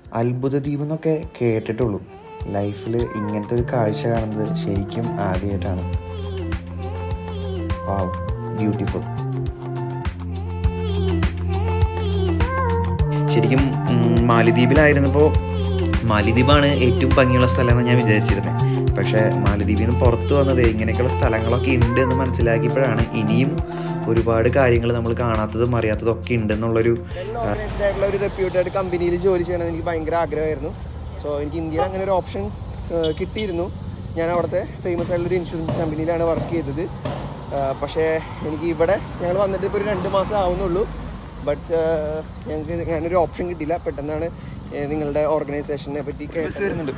അത്ഭുത ദ്വീപ് എന്നൊക്കെ കേട്ടിട്ടുള്ളൂ ലൈഫിൽ ഇങ്ങനത്തെ ഒരു കാഴ്ച കാണുന്നത് ശരിക്കും ആദ്യമായിട്ടാണ് വാവ് ബ്യൂട്ടിഫുൾ ശരിക്കും ഉം, മാലിദ്വീപിലായിരുന്നപ്പോൾ മാലിദ്വീപാണ് ഏറ്റവും ഭംഗിയുള്ള സ്ഥലം എന്ന് ഞാൻ വിചാരിച്ചിരുന്നത് പക്ഷേ മാലിദ്വീപിൽ നിന്ന് പുറത്ത് വന്നത് ഇങ്ങനെയൊക്കെയുള്ള സ്ഥലങ്ങളൊക്കെ ഉണ്ട് എന്ന് മനസ്സിലാക്കിയപ്പോഴാണ് ഇനിയും ഒരുപാട് കാര്യങ്ങൾ നമ്മൾ കാണാത്തതും അറിയാത്തതും ഒക്കെ ഉണ്ടെന്നുള്ളൊരു ഓർഗനൈസ്ഡ് ആയിട്ടുള്ള ഒരു റെപ്യൂട്ടഡ് കമ്പനിയിൽ ജോലി ചെയ്യണമെന്ന് എനിക്ക് ഭയങ്കര ആഗ്രഹമായിരുന്നു സോ എനിക്ക് ഇന്ത്യയിൽ അങ്ങനെ ഒരു ഓപ്ഷൻ കിട്ടിയിരുന്നു ഞാൻ അവിടുത്തെ ഫേമസ് ആയിട്ടുള്ള ഒരു ഇൻഷുറൻസ് കമ്പനിയിലാണ് വർക്ക് ചെയ്തത് ആ, പക്ഷേ എനിക്ക് ഇവിടെ ഞങ്ങൾ വന്നിട്ട് ഇപ്പോൾ ഒരു രണ്ട് മാസം ആവുന്നുള്ളൂ ബട്ട് ഞങ്ങൾക്ക് ഞാനൊരു ഓപ്ഷൻ കിട്ടിയില്ല പെട്ടെന്നാണ് ഏ, നിങ്ങളുടെ ഓർഗനൈസേഷനെ പറ്റി കേട്ട് വരുന്നുണ്ട്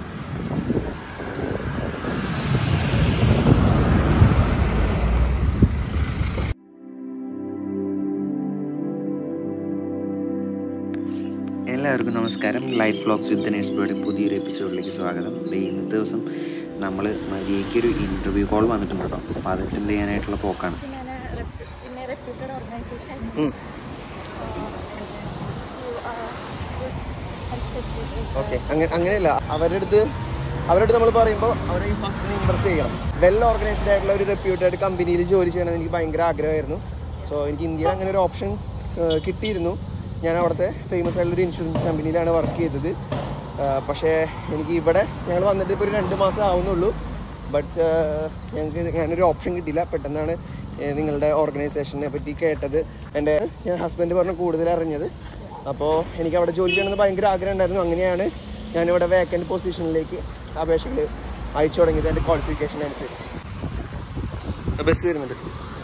എല്ലാവർക്കും നമസ്കാരം ലൈഫ് വ്ളോഗ്സ് വിത്ത് ദിനേഷ്ബയുടെ പുതിയൊരു എപ്പിസോഡിലേക്ക് സ്വാഗതം ദേ ഇന്നത്തെ ദിവസം നമ്മൾ മരിയയ്ക്ക് ഒരു ഇൻ്റർവ്യൂ കോൾ വന്നിട്ടുണ്ട് കേട്ടോ അപ്പോൾ അത് അറ്റൻഡ് ചെയ്യാനായിട്ടുള്ള പോക്കാണ് പിന്നെ പിന്നെ റെപ്യൂട്ടഡ് ഓർഗനൈസേഷൻ ഉം. ഓക്കെ അങ്ങനെ അങ്ങനെയല്ല അവരുടെ അടുത്ത് അവരുടെ അടുത്ത് നമ്മൾ പറയുമ്പോൾ അവരെ ഈ ഫംഗ്ഷനെ ഇമ്പ്രസ് ചെയ്യണം വെൽ ഓർഗനൈസ്ഡ് ആയിട്ടുള്ള ഒരു റെപ്യൂട്ടഡ് കമ്പനിയിൽ ജോലി ചെയ്യണമെന്ന് എനിക്ക് ഭയങ്കര ആഗ്രഹമായിരുന്നു സോ എനിക്ക് ഇന്ത്യയിൽ അങ്ങനെ ഒരു ഓപ്ഷൻ കിട്ടിയിരുന്നു ഞാൻ അവിടുത്തെ ഫേമസ് ആയിട്ടുള്ള ഒരു ഇൻഷുറൻസ് കമ്പനിയിലാണ് വർക്ക് ചെയ്തത് ആ, പക്ഷേ എനിക്ക് ഇവിടെ ഞങ്ങൾ വന്നിട്ട് ഇപ്പോൾ ഒരു രണ്ട് മാസം ആവുന്നുള്ളൂ ബട്ട് ഞങ്ങൾക്ക് ഞാനൊരു ഓപ്ഷൻ കിട്ടിയില്ല പെട്ടെന്നാണ് ഏ, നിങ്ങളുടെ ഓർഗനൈസേഷനെ പറ്റി കേട്ടത് എൻ്റെ ഞാൻ ഹസ്ബൻഡ് പറഞ്ഞ് കൂടുതൽ അറിഞ്ഞത് അപ്പോൾ എനിക്ക് അവിടെ ജോലി ചെയ്യണമെന്ന് ഭയങ്കര ആഗ്രഹം ഉണ്ടായിരുന്നു അങ്ങനെയാണ് ഞാനിവിടെ വേക്കൻറ്റ് പൊസിഷനിലേക്ക് അപേക്ഷകൾ അയച്ചു തുടങ്ങിയത് എൻ്റെ ക്വാളിഫിക്കേഷൻ അനുസരിച്ച് ബസ് വരുന്നുണ്ട്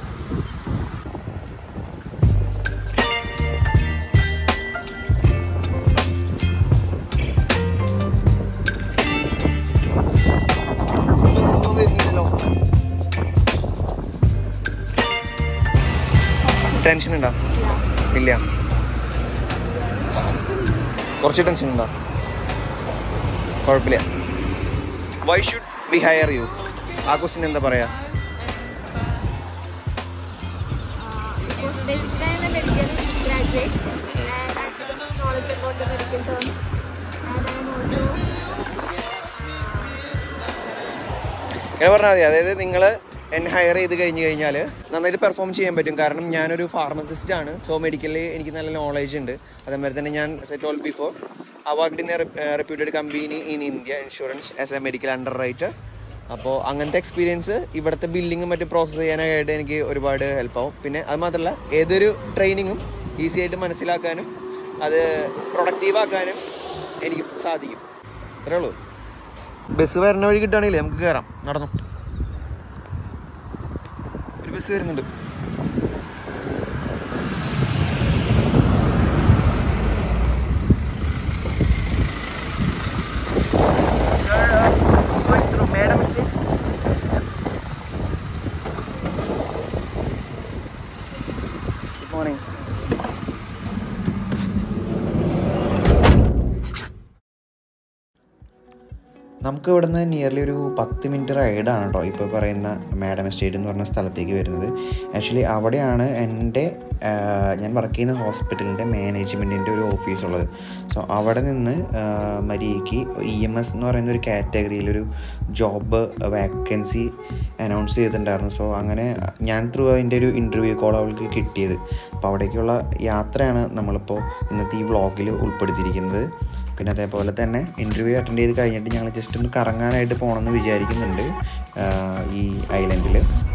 ബസ്സൊന്നും വരുന്നില്ലല്ലോ ടെൻഷൻ ഉണ്ടോ ഇല്ല കുറച്ച് ടെൻഷൻ ഉണ്ടോ കുഴപ്പമില്ല why should we hire you ആ ക്വസ്റ്റിന് എന്താ പറയാ basically I am a medical graduate and I have knowledge about the medical terms and I am also ഇങ്ങനെ പറഞ്ഞാൽ മതി അതായത് നിങ്ങൾ എന്നെ ഹയർ ചെയ്ത് കഴിഞ്ഞ് കഴിഞ്ഞാൽ നന്നായിട്ട് പെർഫോം ചെയ്യാൻ പറ്റും കാരണം ഞാനൊരു ഫാർമസിസ്റ്റ് ആണ് സോ മെഡിക്കലിൽ എനിക്ക് നല്ല നോളേജ് ഉണ്ട് അതേമാതിരി തന്നെ ഞാൻ set all before I worked in a reputed company in India insurance as a medical underwriter അപ്പോൾ അങ്ങനത്തെ എക്സ്പീരിയൻസ് ഇവിടുത്തെ ബില്ലിങ്ങും മറ്റും പ്രോസസ്സ് ചെയ്യാനായിട്ട് എനിക്ക് ഒരുപാട് ഹെൽപ്പ് ആവും പിന്നെ അത് മാത്രമല്ല ഏതൊരു ട്രെയിനിങ്ങും ഈസി ആയിട്ട് മനസ്സിലാക്കാനും അത് പ്രൊഡക്റ്റീവ് ആക്കാനും എനിക്ക് സാധിക്കും അത്രേ ഉള്ളൂ ബസ് വരുന്ന വഴി കിട്ടുകയാണെങ്കിലേ നമുക്ക് കയറാം നടന്നു ഒരു ബസ് വരുന്നുണ്ട് ഗുഡ് മോർണിംഗ് നമുക്ക് ഇവിടുന്ന് നിയർലി ഒരു പത്ത് മിനിറ്റ് റൈഡാണ് കേട്ടോ ഇപ്പോൾ പറയുന്ന മാഡം എസ്റ്റേറ്റ് എന്ന് പറഞ്ഞ സ്ഥലത്തേക്ക് വരുന്നത് ആക്ച്വലി അവിടെയാണ് എൻ്റെ ആ, ഞാൻ വർക്ക് ചെയ്യുന്ന ഹോസ്പിറ്റലിൻ്റെ മാനേജ്മെൻറ്റിൻ്റെ ഒരു ഓഫീസ് ഉള്ളത് സോ അവിടെ നിന്ന് ആ, മരിയയ്ക്ക് ഇ എം എസ് എന്ന് പറയുന്ന ഒരു കാറ്റഗറിയിലൊരു ജോബ് വാക്കൻസി അനൗൺസ് ചെയ്തിട്ടുണ്ടായിരുന്നു സോ അങ്ങനെ ഞാൻ ത്രൂ അതിൻ്റെ ഒരു ഇൻ്റർവ്യൂ കോൾ അവൾക്ക് കിട്ടിയത് അപ്പോൾ അവിടേക്കുള്ള യാത്രയാണ് നമ്മളിപ്പോൾ ഇന്നത്തെ ഈ വ്ളോഗിൽ ഉൾപ്പെടുത്തിയിരിക്കുന്നത് പിന്നെ അതേപോലെ തന്നെ ഇൻ്റർവ്യൂ അറ്റൻഡ് ചെയ്ത് കഴിഞ്ഞിട്ട് ഞങ്ങൾ ജസ്റ്റ് ഒന്ന് കറങ്ങാനായിട്ട് പോകണമെന്ന് വിചാരിക്കുന്നുണ്ട് ആഹ് ഈ ഐലൻഡിൽ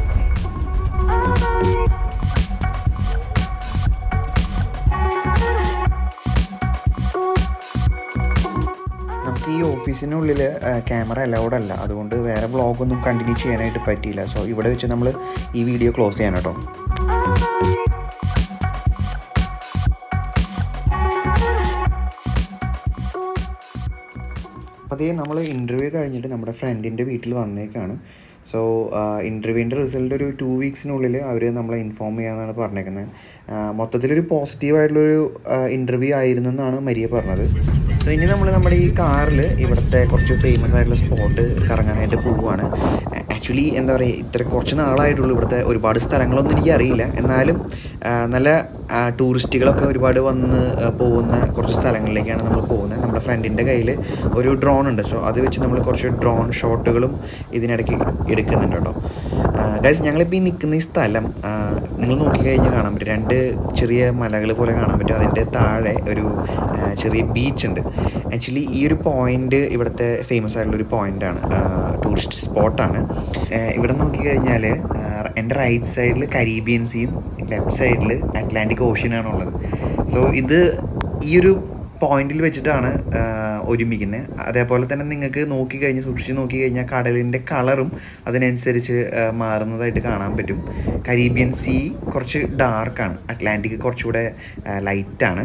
നമുക്ക് ഈ ഓഫീസിനുള്ളിൽ ക്യാമറ അലൗഡ് അല്ല അതുകൊണ്ട് വേറെ വ്ളോഗൊന്നും കണ്ടിന്യൂ ചെയ്യാനായിട്ട് പറ്റിയില്ല സോ ഇവിടെ വെച്ച് നമ്മൾ ഈ വീഡിയോ ക്ലോസ് ചെയ്യാൻ കേട്ടോ അപ്പോൾ അതേ നമ്മൾ ഇൻ്റർവ്യൂ കഴിഞ്ഞിട്ട് നമ്മുടെ ഫ്രണ്ടിൻ്റെ വീട്ടിൽ വന്നേക്കാണ് സോ ഇൻ്റർവ്യൂവിൻ്റെ റിസൾട്ട് ഒരു ടു വീക്സിനുള്ളിൽ അവർ നമ്മളെ ഇൻഫോം ചെയ്യാമെന്നാണ് പറഞ്ഞേക്കുന്നത് മൊത്തത്തിലൊരു പോസിറ്റീവായിട്ടുള്ളൊരു ഇൻ്റർവ്യൂ ആയിരുന്നു എന്നാണ് മരിയ പറഞ്ഞത് സോ ഇനി നമ്മൾ നമ്മുടെ ഈ കാറിൽ ഇവിടുത്തെ കുറച്ച് ഫേമസ് ആയിട്ടുള്ള സ്പോട്ട് കറങ്ങാനായിട്ട് പോവുകയാണ് ആക്ച്വലി എന്താ പറയുക ഇത്ര കുറച്ച് നാളായിട്ടുള്ളൂ ഇവിടുത്തെ ഒരുപാട് സ്ഥലങ്ങളൊന്നും എനിക്ക് അറിയില്ല എന്നാലും ആ, നല്ല ടൂറിസ്റ്റുകളൊക്കെ ഒരുപാട് വന്ന് ആ, പോകുന്ന കുറച്ച് സ്ഥലങ്ങളിലേക്കാണ് നമ്മൾ പോകുന്നത് നമ്മുടെ ഫ്രണ്ടിൻ്റെ കയ്യിൽ ഒരു ഡ്രോൺ ഉണ്ട് സോ അത് വെച്ച് നമ്മൾ കുറച്ച് ഡ്രോൺ ഷോട്ടുകളും ഇതിനിടയ്ക്ക് എടുക്കുന്നുണ്ട് കേട്ടോ ഗൈസ് ഞങ്ങളിപ്പോൾ ഈ നിൽക്കുന്ന ഈ സ്ഥലം ആ, നിങ്ങൾ നോക്കിക്കഴിഞ്ഞാൽ കാണാൻ പറ്റും രണ്ട് ചെറിയ മലകൾ പോലെ കാണാൻ പറ്റും അതിൻ്റെ താഴെ ഒരു ആ, ചെറിയ ബീച്ച് ഉണ്ട് ആക്ച്വലി ഈ ഒരു പോയിന്റ് ഇവിടുത്തെ ഫേമസ് ആയിട്ടുള്ള ഒരു പോയിന്റാണ് ടൂറിസ്റ്റ് സ്പോട്ടാണ് ഇവിടെ നോക്കിക്കഴിഞ്ഞാൽ എൻ്റെ റൈറ്റ് സൈഡിൽ കരീബിയൻ സീയും ലെഫ്റ്റ് സൈഡിൽ അറ്റ്ലാന്റിക് ഓഷ്യനാണ് ഉള്ളത് സോ ഇത് ഈ ഒരു പോയിന്റിൽ വെച്ചിട്ടാണ് ഒരുമിക്കുന്നത് അതേപോലെ തന്നെ നിങ്ങൾക്ക് നോക്കിക്കഴിഞ്ഞ് സൂക്ഷിച്ച് നോക്കിക്കഴിഞ്ഞാൽ കടലിൻ്റെ കളറും അതിനനുസരിച്ച് ആ, മാറുന്നതായിട്ട് കാണാൻ പറ്റും കരീബിയൻ സീ കുറച്ച് ഡാർക്കാണ് അറ്റ്ലാന്റിക് കുറച്ചുകൂടെ ലൈറ്റാണ്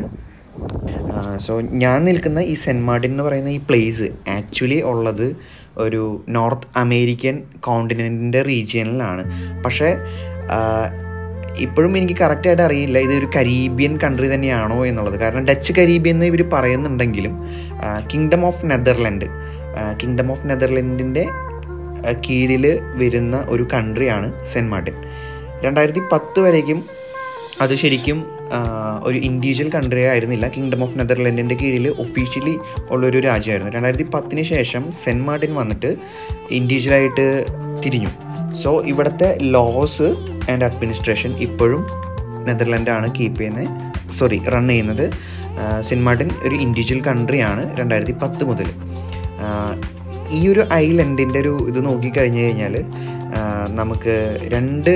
സോ ഞാൻ നിൽക്കുന്ന ഈ സെൻറ്റ് മാർട്ടിൻ എന്ന് പറയുന്ന ഈ പ്ലേസ് ആക്ച്വലി ഉള്ളത് ഒരു നോർത്ത് അമേരിക്കൻ കോണ്ടിനെൻറ്റിൻ്റെ റീജിയനിലാണ് പക്ഷേ ആ, ഇപ്പോഴും എനിക്ക് കറക്റ്റായിട്ട് അറിയില്ല ഇതൊരു കരീബിയൻ കൺട്രി തന്നെയാണോ എന്നുള്ളത് കാരണം ഡച്ച് കരീബിയൻ എന്ന് ഇവർ പറയുന്നുണ്ടെങ്കിലും kingdom of Netherland kingdom of നെതർലൻഡിൻ്റെ കീഴിൽ വരുന്ന ഒരു കൺട്രിയാണ് സെൻറ്റ് മാർട്ടിൻ രണ്ടായിരത്തി പത്ത് വരേക്കും അത് ശരിക്കും ആ, ഒരു ഇൻഡിവിജ്വൽ കൺട്രി ആയിരുന്നില്ല കിങ്ഡം ഓഫ് നെതർലൻഡിൻ്റെ കീഴിൽ ഒഫീഷ്യലി ഉള്ളൊരു രാജ്യമായിരുന്നു രണ്ടായിരത്തി പത്തിന് ശേഷം സെൻറ്റ് മാർട്ടിൻ വന്നിട്ട് ഇൻഡിവിജ്വലായിട്ട് തിരിഞ്ഞു സോ ഇവിടുത്തെ ലോസ് ആൻഡ് അഡ്മിനിസ്ട്രേഷൻ ഇപ്പോഴും നെതർലൻഡാണ് കീപ്പ് ചെയ്യുന്നത് സോറി റൺ ചെയ്യുന്നത് ആ, സെൻറ്റ് മാർട്ടിൻ ഒരു ഇൻഡിവിജ്വൽ കൺട്രിയാണ് രണ്ടായിരത്തി പത്ത് മുതൽ ആ, ഈ ഒരു ഐലൻഡിൻ്റെ ഒരു ഇത് നോക്കിക്കഴിഞ്ഞ് കഴിഞ്ഞാൽ ആ, നമുക്ക് രണ്ട്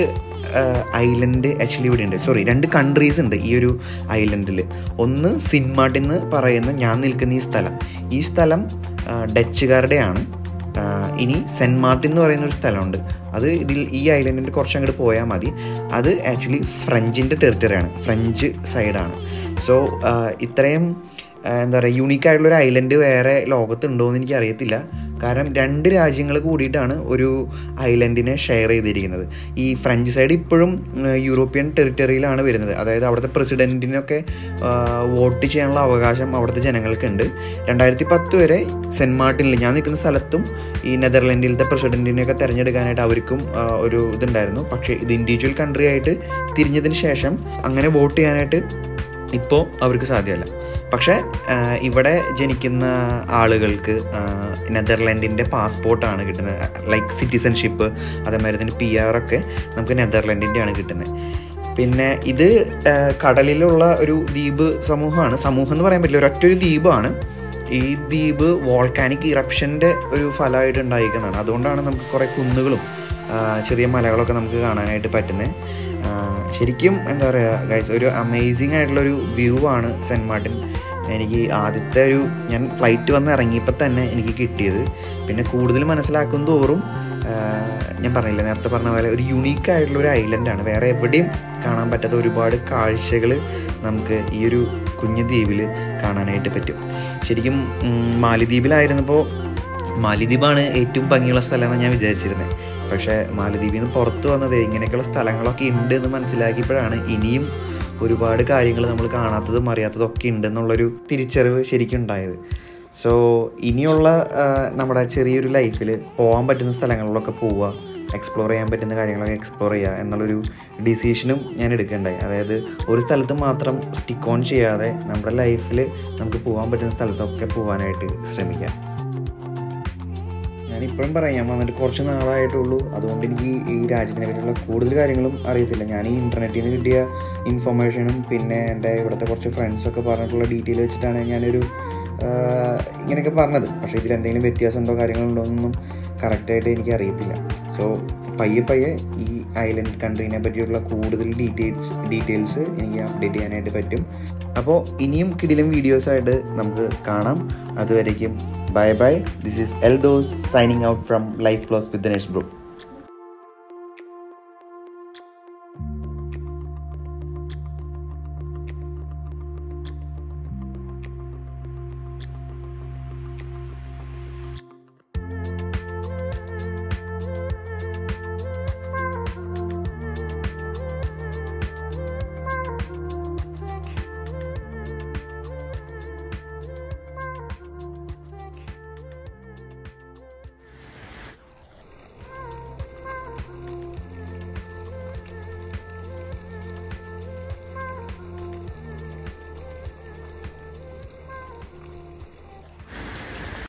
ഐലൻഡ് ആക്ച്വലി ഇവിടെ ഉണ്ട് സോറി രണ്ട് കൺട്രീസ് ഉണ്ട് ഈ ഒരു ഐലൻഡിൽ ഒന്ന് സിൻമാർട്ടിൻ എന്ന് പറയുന്ന ഞാൻ നിൽക്കുന്ന ഈ സ്ഥലം ഈ സ്ഥലം ആ, ഡച്ചുകാരുടെയാണ് ആ, ഇനി സെൻറ്റ് മാർട്ടിൻ എന്ന് പറയുന്ന ഒരു സ്ഥലമുണ്ട് അത് ഇതിൽ ഈ ഐലൻഡിൻ്റെ കുറച്ച് അങ്ങോട്ട് പോയാൽ മതി അത് ആക്ച്വലി ഫ്രഞ്ചിൻ്റെ ടെറിട്ടറിയാണ് ഫ്രഞ്ച് സൈഡാണ് സോ ഇത്രയും ആ, എന്താ പറയുക യൂണീക്ക് ആയിട്ടുള്ള ഒരു ഐലൻഡ് വേറെ ലോകത്തുണ്ടോ എന്ന് എനിക്ക് അറിയത്തില്ല കാരണം രണ്ട് രാജ്യങ്ങൾ കൂടിയിട്ടാണ് ഒരു ഐലൻഡിനെ ഷെയർ ചെയ്തിരിക്കുന്നത് ഈ ഫ്രഞ്ച് സൈഡ് ഇപ്പോഴും ഉം, യൂറോപ്യൻ ടെറിട്ടറിയിലാണ് വരുന്നത് അതായത് അവിടുത്തെ പ്രസിഡൻറ്റിനൊക്കെ വോട്ട് ചെയ്യാനുള്ള അവകാശം അവിടുത്തെ ജനങ്ങൾക്കുണ്ട് രണ്ടായിരത്തി പത്ത് വരെ സെൻറ്റ് മാർട്ടിനിൽ ഞാൻ നിൽക്കുന്ന സ്ഥലത്തും ഈ നെതർലൻഡിലത്തെ പ്രസിഡൻറ്റിനെയൊക്കെ തിരഞ്ഞെടുക്കാനായിട്ട് അവർക്കും ആ, ഒരു ഇതുണ്ടായിരുന്നു പക്ഷേ ഇത് ഇൻഡിവിജ്വൽ കൺട്രി ആയിട്ട് തിരിഞ്ഞതിന് ശേഷം അങ്ങനെ വോട്ട് ചെയ്യാനായിട്ട് ഇപ്പോൾ അവർക്ക് സാധ്യമല്ല പക്ഷേ ആ, ഇവിടെ ജനിക്കുന്ന ആളുകൾക്ക് ആ, നെതർലൻഡിൻ്റെ പാസ്പോർട്ടാണ് കിട്ടുന്നത് ലൈക്ക് സിറ്റിസൺഷിപ്പ് അതേമാതിരി തന്നെ പി ആർ ഒക്കെ നമുക്ക് നെതർലൻഡിൻ്റെയാണ് കിട്ടുന്നത് പിന്നെ ഇത് ആ, കടലിലുള്ള ഒരു ദ്വീപ് സമൂഹമാണ് സമൂഹം എന്ന് പറയാൻ പറ്റില്ല ഒരൊറ്റൊരു ദ്വീപാണ് ഈ ദ്വീപ് വോൾക്കാനിക് ഇറപ്ഷൻ്റെ ഒരു ഫലമായിട്ട് ഉണ്ടായിരിക്കുന്നതാണ് അതുകൊണ്ടാണ് നമുക്ക് കുറേ കുന്നുകളും ആ, ചെറിയ മലകളൊക്കെ നമുക്ക് കാണാനായിട്ട് പറ്റുന്നത് ശരിക്കും എന്താ പറയുക ഗൈസ് ഒരു അമേസിങ് ആയിട്ടുള്ളൊരു വ്യൂ ആണ് സെൻറ്റ് മാർട്ടിൻ എനിക്ക് ആദ്യത്തെ ഒരു ഞാൻ ഫ്ലൈറ്റ് വന്ന് ഇറങ്ങിയപ്പോൾ തന്നെ എനിക്ക് കിട്ടിയത് പിന്നെ കൂടുതൽ മനസ്സിലാക്കും തോറും ആ, ഞാൻ പറഞ്ഞില്ല നേരത്തെ പറഞ്ഞ പോലെ ഒരു യുണീക്ക് ആയിട്ടുള്ള ഒരു ഐലൻഡാണ് വേറെ എവിടെയും കാണാൻ പറ്റാത്ത ഒരുപാട് കാഴ്ചകൾ നമുക്ക് ഈ ഒരു കുഞ്ഞു ദ്വീപിൽ കാണാനായിട്ട് പറ്റും ശരിക്കും ഉം, മാലിദ്വീപിലായിരുന്നപ്പോൾ മാലിദ്വീപാണ് ഏറ്റവും ഭംഗിയുള്ള സ്ഥലം എന്നാണ് ഞാൻ വിചാരിച്ചിരുന്നത് പക്ഷേ മാലദ്വീപിൽ നിന്ന് പുറത്ത് വന്നത് ഇങ്ങനെയൊക്കെയുള്ള സ്ഥലങ്ങളൊക്കെ ഉണ്ട് എന്ന് മനസ്സിലാക്കിയപ്പോഴാണ് ഇനിയും ഒരുപാട് കാര്യങ്ങൾ നമ്മൾ കാണാത്തതും അറിയാത്തതും ഒക്കെ ഉണ്ടെന്നുള്ളൊരു തിരിച്ചറിവ് ശരിക്കും ഉണ്ടായത് സോ ഇനിയുള്ള ആ, നമ്മുടെ ചെറിയൊരു ലൈഫിൽ പോകാൻ പറ്റുന്ന സ്ഥലങ്ങളിലൊക്കെ പോവുക എക്സ്പ്ലോർ ചെയ്യാൻ പറ്റുന്ന കാര്യങ്ങളൊക്കെ എക്സ്പ്ലോർ ചെയ്യുക എന്നുള്ളൊരു ഡിസിഷനും ഞാൻ എടുക്കേണ്ടായി അതായത് ഒരു സ്ഥലത്ത് മാത്രം സ്റ്റിക്ക് ഓൺ ചെയ്യാതെ നമ്മുടെ ലൈഫിൽ നമുക്ക് പോകാൻ പറ്റുന്ന സ്ഥലത്തൊക്കെ പോകാനായിട്ട് ശ്രമിക്കാം ഞാൻ ഇപ്പോഴും പറയാം ഞാൻ വന്നിട്ട് കുറച്ച് നാളായിട്ടുള്ളൂ അതുകൊണ്ട് എനിക്ക് ഈ രാജ്യത്തിനെ പറ്റിയുള്ള കൂടുതൽ കാര്യങ്ങളും അറിയത്തില്ല ഞാൻ ഈ ഇൻ്റർനെറ്റിൽ നിന്ന് കിട്ടിയ ഇൻഫർമേഷനും പിന്നെ എൻ്റെ ഇവിടുത്തെ കുറച്ച് ഫ്രണ്ട്സൊക്കെ പറഞ്ഞിട്ടുള്ള ഡീറ്റെയിൽ വെച്ചിട്ടാണ് ഞാനൊരു ആഹ്, ഇങ്ങനെയൊക്കെ പറഞ്ഞത് പക്ഷേ ഇതിൽ എന്തെങ്കിലും വ്യത്യാസമുണ്ടോ കാര്യങ്ങളുണ്ടോ എന്നൊന്നും കറക്റ്റായിട്ട് എനിക്ക് അറിയത്തില്ല സോ പയ്യെ പയ്യെ ഈ ഐലൻഡ് കൺട്രീനെ പറ്റിയുള്ള കൂടുതൽ ഡീറ്റെയിൽസ് ഡീറ്റെയിൽസ് എനിക്ക് അപ്ഡേറ്റ് ചെയ്യാനായിട്ട് പറ്റും അപ്പോൾ ഇനിയും കിടിലും വീഡിയോസായിട്ട് നമുക്ക് കാണാം അതുവരേക്കും bye bye this is Eldhose signing out from life flows with nets bro